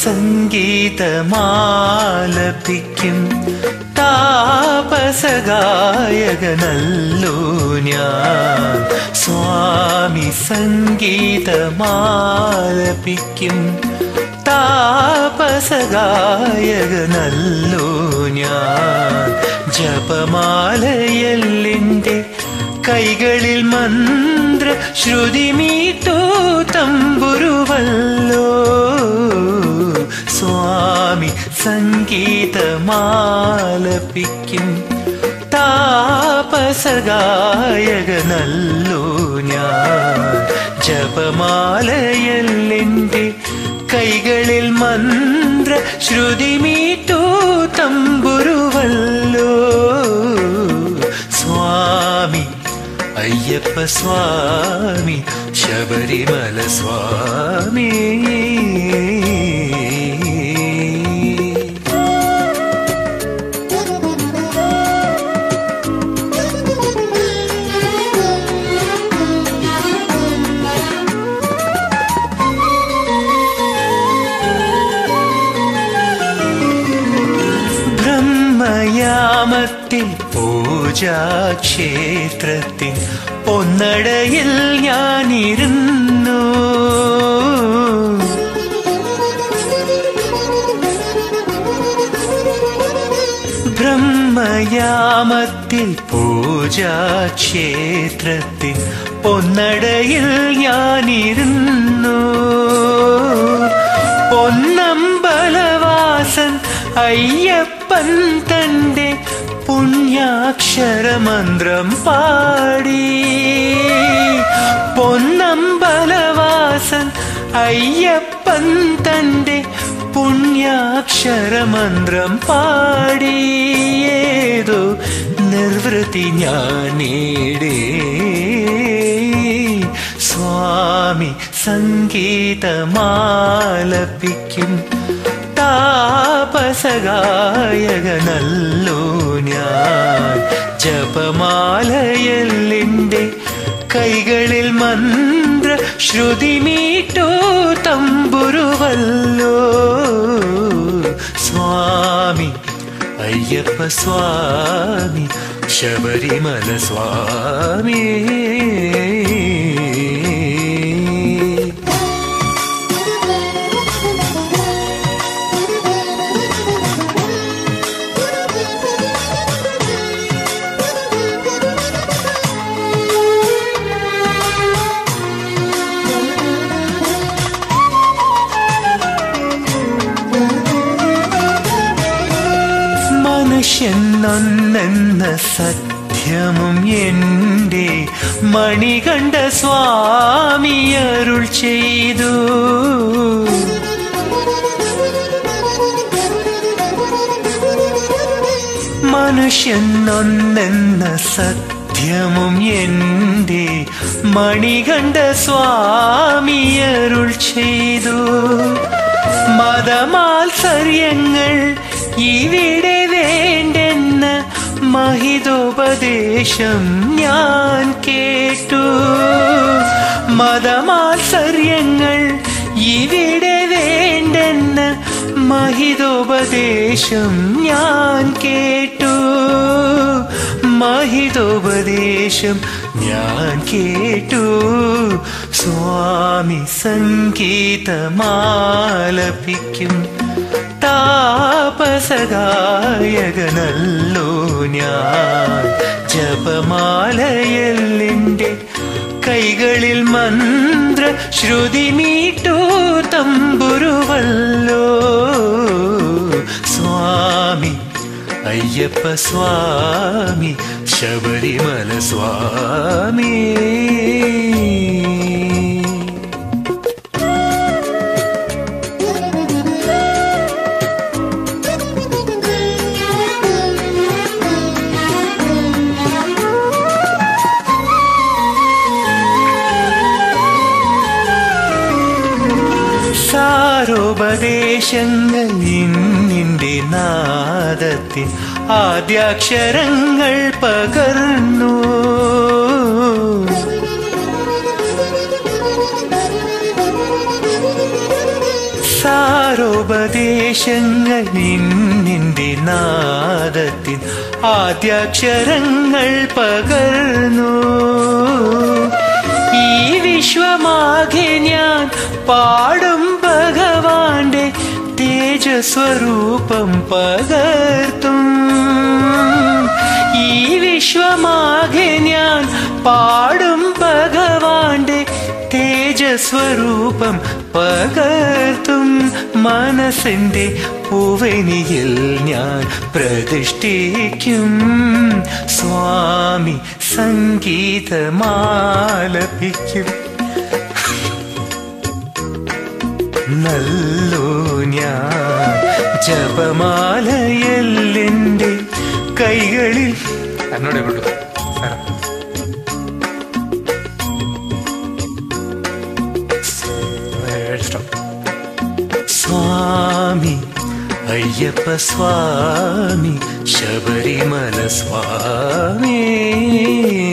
സംഗീതമാലപിക്കും താപസഗായകനല്ലോ ഞാൻ സ്വാമി സംഗീതമാലപിക്കും താപസഗായകനല്ലോ ഞാൻ ജപമാലയല്ലിൻ്റെ കൈകളിൽ മന്ത്ര ശ്രുതിമീട്ടു തമ്പുരുവല്ലോ സ്വാമി സംഗീതമാലപിക്കും താപസഗായകനല്ലോ ഞാൻ ജപമാലയല്ലിൻ്റെ കൈകളിൽ മന്ത്ര ശ്രുതിമീട്ടു തമ്പുരുവല്ലോ സ്വാമി അയ്യപ്പ സ്വാമി ശബരിമല സ്വാമി ബ്രഹ്മയാമത്തിൽ പൂജാക്ഷേത്രത്തിൽ ഒന്നടയിൽ ഞാനിരുന്നു ബ്രഹ്മയാമത്തിൽ പൂജാക്ഷേത്രത്തിൽ ഒന്നടയിൽ ഞാനിരുന്നു പൊന്നമ്പലവാസൻ അയ്യപ്പൻ തൻ്റെ പുണ്യാക്ഷരമന്ത്രം പാടി പൊന്നമ്പലവാസൻ അയ്യപ്പൻ തൻ്റെ പുണ്യാക്ഷരമന്ത്രം പാടിയേതോ നിർവൃത്തി ഞാനേടേ സ്വാമി സംഗീതമാലപിക്കും താപസഗായകനല്ലോ ഞാൻ ജപമാലയല്ലിൻ്റെ കൈകളിൽ മന്ത്ര ശ്രുതിമീട്ടു തമ്പുരുവല്ലോ സ്വാമി അയ്യപ്പ സ്വാമി ശബരിമല സ്വാമി മനുഷ്യൻ നന്നെന്ന സത്യമും എൻ്റെ മണികണ്ഠ സ്വാമി അരുൾ ചെയ്തു മനുഷ്യൻ നന്നെന്ന സത്യമും എൻ്റെ മണികണ്ഠ സ്വാമി അരുൾ ചെയ്തു മതമാത്സര്യങ്ങൾ ഇവിടെ വേണ്ടെന്ന് മഹിതോപദേശം ഞാൻ കേട്ടു മതമാത്സര്യങ്ങൾ ഇവിടെ വേണ്ടെന്ന് മഹിതോപദേശം ഞാൻ കേട്ടു മഹിതോപദേശം ഞാൻ കേട്ടു സ്വാമി സംഗീതമാലപിക്കും താപസഗായകനല്ലോ ഞാൻ ജപമാലയല്ലിൻ്റെ കൈകളിൽ മന്ത്ര ശ്രുതിമീട്ടു തമ്പുരുവല്ലോ സ്വാമി അയ്യപ്പ സ്വാമി ശബരിമല സ്വാമി സാരോപദേശങ്ങൾ ഇന്നിൻ്റെ നാദത്തിൻ ആദ്യാക്ഷരങ്ങൾ പകർന്നു ഉപദേശങ്ങൾ നിന്നിന്റെ നാദത്തിൻ ആദ്യാക്ഷരങ്ങൾ പകർന്നു ഈ വിശ്വമാകെ ഞാൻ പാടും ഭഗവാന്റെ തേജസ്വരൂപം പകർത്തും ഈ വിശ്വമാകെ ഞാൻ പാടും ഭഗവാന്റെ തേജസ്വരൂപം പകർത്തും മനസ്സിന്റെ പൂവനിയിൽ ഞാൻ പ്രതിഷ്ഠിക്കും സ്വാമി സംഗീതമാലപിക്കും നല്ലോ ഞാൻ ജപമാലയല്ലെന്റെ കൈകളിൽ എന്നോട് എങ്ങോട്ട് സാറാ Stop. സ്വാമി അയ്യപ്പ സ്വാമി ശബരിമല സ്വാമി